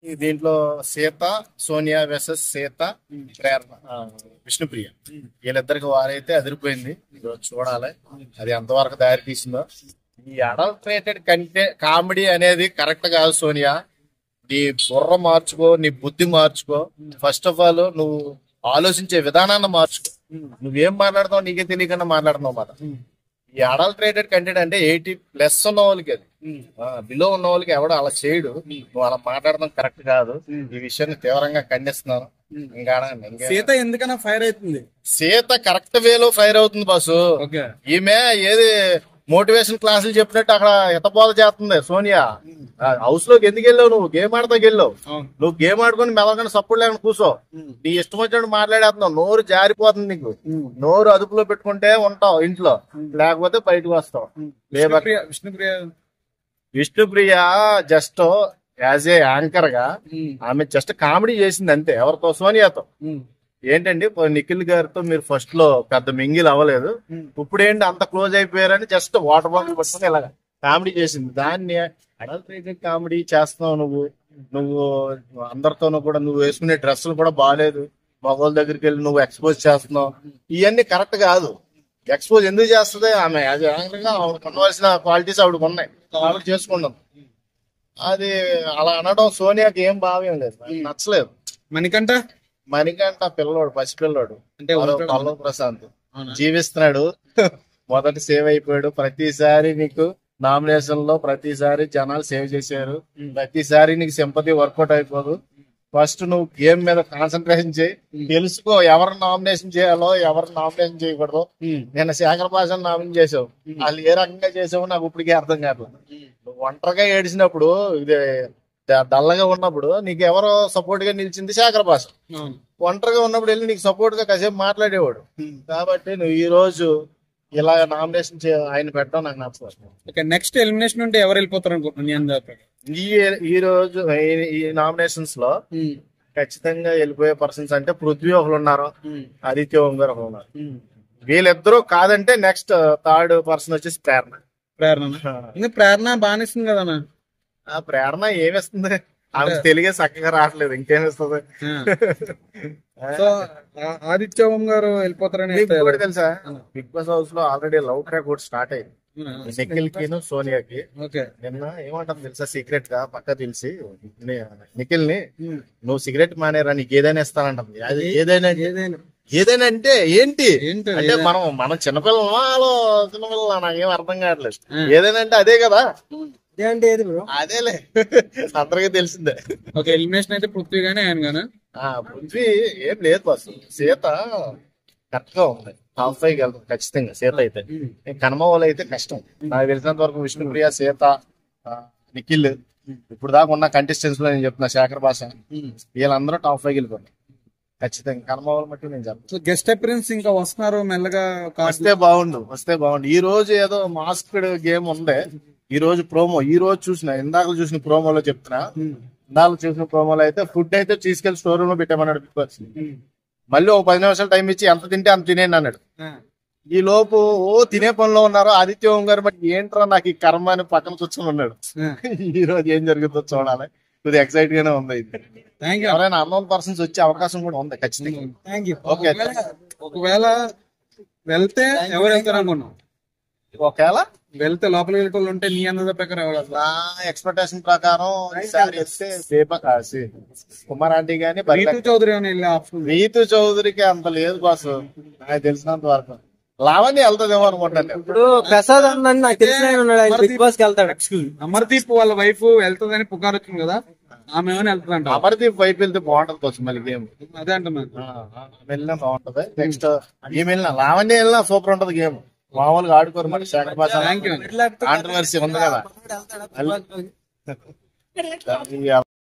ఈ దీంట్లో సీత సోనియా వెసెస్ సీత ప్రేరణ ఆ, విష్ణుప్రియ వీళ్ళిద్దరికి వారైతే అదిరిపోయింది ఈరోజు చూడాలి అది ఎంతవరకు దారి తీసిందో ఈ అడల్ట్రేటెడ్ కంటే కామెడీ అనేది కరెక్ట్ కాదు సోనియా నీ బుర్ర మార్చుకో నీ బుద్ధి మార్చుకో ఫస్ట్ ఆఫ్ ఆల్ నువ్వు ఆలోచించే విధానాన్ని మార్చుకో నువ్వేం మాట్లాడుతావు నీకే తెలియకుండా మాట్లాడుతున్నావు మాట ఈ అడల్ట్రేటెడ్ కంటెంట్ అంటే ఎయిటీ ప్లస్ ఉన్న వాళ్ళకి అది బిలో ఉన్న వాళ్ళకి ఎవడు అలా చేయడు నువ్వు అలా మాట్లాడడం కరెక్ట్ కాదు ఈ విషయాన్ని తీవ్రంగా ఖండిస్తున్నాను ఇంకా అడగండి, ఇంకా సీత ఎందుకన్నా ఫైర్ అవుతుంది సీత కరెక్ట్ వేలో ఫైర్ అవుతుంది బాసు ఓకే ఈమె ఏది మోటివేషన్ క్లాసులు చెప్పినట్టు అక్కడ ఎతబోధ చేస్తుంది సోనియా హౌస్ లోకి ఎందుకు వెళ్ళావు నువ్వు గేమ్ ఆడతాకి వెళ్ళావు అవును నువ్వు గేమ్ ఆడుకొని మెలగని సపోర్ట్ లేకుండా కూర్చో నీ ఇష్టం వచ్చినట్టు మాట్లాడేస్తున్నావు నోరు జారిపోతుంది నీకు నోరు అదుపులో పెట్టుకుంటే ఉంటావు ఇంట్లో లేకపోతే బయటకు వస్తావు labour Vishnupriya Vishnupriya Vishnupriya just as a anchor గా ఆమె జస్ట్ కామెడీ చేసింది అంతే ఎవరితో సోనియాతో ఏంటండి ఇప్పుడు నిఖిల్ గారితో మీరు ఫస్ట్ లో పెద్ద మింగిల్ అవ్వలేదు ఇప్పుడు ఏంటి అంత క్లోజ్ అయిపోయారని జస్ట్ వాటర్ బాటిల్ పట్టుకుని ఇలాగ కామెడీ చేసింది దాన్ని అడల్ట్రేటెడ్ కామెడీ చేస్తున్నావు నువ్వు నువ్వు అందరితోనూ కూడా నువ్వు వేసుకునే డ్రెస్సులు కూడా బాగాలేదు మగవాళ్ళ దగ్గరికి వెళ్ళి నువ్వు ఎక్స్పోజ్ చేస్తున్నావు ఇవన్నీ కరెక్ట్ కాదు ఎక్స్పోజ్ ఎందుకు చేస్తుంది ఆమె యాజ్ యాంకర్ గా ఆవిడకు ఉండవలసిన క్వాలిటీస్ ఆవిడకు ఉన్నాయి ఆవిడ చేసుకుంటాం అది అలా అనడం సోనియాకి ఏం భావ్యం లేదు నాకు నచ్చలేదు మణికంఠ మణికంట పిల్లోడు పసిపిల్లోడు అంటే పల్లవ- ఉంటాడు. పల్లవ ప్రశాంత్ అవునా? జీవిస్తున్నాడు మొదటి సేవ్ అయిపోయాడు ప్రతిసారి నీకు నామినేషన్ లో ప్రతిసారి జనాలు సేవ్ చేశారు ప్రతిసారి నీకు సింపతి వర్కౌట్ అయిపోదు ఫస్ట్ నువ్వు గేమ్ మీద కాన్సన్ట్రేషన్ చేయి తెలుసుకో ఎవరు నామినేషన్ చేయాలో ఎవరు నామినేషన్ చేయకూడదు నేను శేఖర్ భాషను నామినేషన్ చేసావు వాళ్ళు ఏ రకంగా చేసావో నాకు ఇప్పటికే అర్థం కాదు నువ్వు ఒంటరిగా ఏడిచినప్పుడు ఇది డ- డల్లగా ఉన్నప్పుడు నీకు ఎవరు సపోర్ట్ గా నిలిచింది శేఖర్ భాష అవును ఒంటరిగా ఉన్నప్పుడు వెళ్ళి నీకు సపోర్ట్ గా కాసేపు మాట్లాడేవాడు కాబట్టి నువ్వు ఈ రోజు ఇలా నామినేషన్ చే ఆయన పెట్టడం నాకు నచ్చదు ఓకే నెక్స్ట్ ఎలిమినేషన్ ఉంటే ఎవరు వెళ్ళిపోతారు అనుకుంటున్నాను నీ అందరి ప్రకారం. ఈ ఈ రోజు ఈ- ఈ నామినేషన్స్ లో ఖచ్చితంగా వెళ్ళిపోయే పర్సన్స్ అంటే పృథ్వీ ఒకరు ఉన్నారు ఆదిత్య ఓం గారు ఒకరు ఉన్నారు వీళ్ళిద్దరూ కాదంటే నెక్స్ట్ థర్డ్ పర్సన్ వచ్చేసి ప్రేరణ ప్రేరణ ఇంకా ప్రేరణ బానిస్తుంది కదా అన్న. ఆ ప్రేరణ ఏమిస్తుంది ఆమె తెలుగే చక్కగా రావట్లేదు ఇంకేమిస్తుంది సో ఆ- ఆదిత్య ఓం గారు వెళ్ళిపోతారని నీకు అయితే కూడా తెలుసా బిగ్ బాస్ హౌస్ లో ఆల్రెడీ లవ్ ట్రాక్ కూడా స్టార్ట్ అయింది నిఖిల్ కి సోనియాకి ఓకే నిన్న ఏమంటారు తెలుసా సీక్రెట్ గా పక్క తెలిసి ని- నిఖిల్ ని నువ్వు సిగరెట్ మానేరా నీకు ఏదైనా ఇస్తానంటుంది అది ఏదైనా ఏదైనా ఏదైనా అంటే ఏంటి ఏంటి అంటే మనం మనం చిన్నపిల్లలమా వాళ్ళు చిన్నపిల్లల నాకేం అర్థం కావట్లేదు ఆ. ఏదైనా అంటే అదే కదా అంటే ఏది బ్రో అదేలే అందరికీ తెలిసిందే ఓకే ఎలిమినేషన్ అయితే పృథ్వీ గానీ ఆయన గానా ఆ పృథ్వీ ఏం లేదు బాస్ సీత కరెక్ట్ గా ఉంది టాప్ ఫైవ్ వెళ్తాం ఖచ్చితంగా సీత అయితే కనమ వాళ్ళు అయితే కష్టం నాకు తెలిసినంత వరకు విష్ణుప్రియ సీత ఆ, నిఖిల్ ఇప్పుడు దాకా ఉన్న కంటెస్టెంట్స్ లో నేను చెప్తున్నా శేఖర్ భాష వీళ్ళందరూ టాప్ ఫైవ్ వెళ్ళిపోతారు ఖచ్చితంగా కనమ వాళ్ళు మట్టి నేను చెప్తాను సో గెస్ట్ అపిరెన్స్ ఇంకా వస్తున్నారు మెల్లగా కార్డు వస్తే బాగుండు వస్తే బాగుండు ఈ రోజు ఏదో మాస్క్డ్ గేమ్ ఉంది ఈ రోజు ప్రోమో ఈ రోజు చూసిన ఇందాక చూసిన ప్రోమోలో చెప్తున్నా ఇందాక చూసిన ప్రోమోలో అయితే ఫుడ్ అయితే తీసుకెళ్లి స్టోర్ రూమ్ లో పెట్టామన్నాడు బిగ్ బాస్ మళ్ళీ ఒక పది నిమిషాలు టైం ఇచ్చి ఎంత తింటే అంత తినేయండి అన్నాడు ఈ లోపు ఓ తినే పనిలో ఉన్నారు ఆదిత్య ఓం గారు బట్ ఏంట్రా నాకు ఈ కర్మ అని పక్కన కూర్చొని ఉన్నాడు ఈ రోజు ఏం జరుగుతుందో చూడాలి కొద్దిగా ఎక్సైట్ గానే ఉంది ఇది థ్యాంక్ యూ ఎవరైనా అన్నోన్ పర్సన్స్ వచ్చే అవకాశం కూడా ఉంది ఖచ్చితంగా థ్యాంక్ యూ ఓకే ఒకవేళ వెళ్తే ఎవరు వెళ్తారు అనుకున్నాం ఒకవేళ వెళ్తే లోపలికి వెళ్ళి ఉంటే నీ అందరి ప్రకారం ఎవరు వెళ్తారు? నా ఎక్స్పెక్టేషన్ ప్రకారం ఈసారి వస్తే దీపక్ ఆ, సి- కుమార్ ఆంటీ గాని రీతు చౌదరి అని వెళ్ళి ఆప్షన్ రీతు చౌదరికి అంత లేదు బాసు నాకు తెలిసినంత వరకు లావణ్య వెళ్తుందేమో అనుకుంటాను నేను. ఇప్పుడు ప్రసాద్ అన్న నాకు తెలిసిన ఆయన ఉన్నాడు ఆయన బిగ్ బాస్ కి వెళ్తాడు ఎక్స్క్యూజ్ అమర్దీప్ వాళ్ళ వైఫ్ వెళ్తుందని పుకారు వచ్చింది కదా ఆమె ఏమైనా వెళ్తుందంట అమర్దీప్ వైపు వెళ్తే బాగుంటది కోసం మళ్ళీ గేమ్ అదే అంటున్నాను వెళ్ళినా బాగుంటది నెక్స్ట్ ఈమె వెళ్ళినా లావణ్య వెళ్ళినా సూపర్ ఉంటది గేమ్ మామూలుగా ఆడుకోరు మరి శేఖర్ భాష థ్యాంక్ యూ కాంట్రవర్సీ ఉంది కదా వెళ్తాడా? ఈ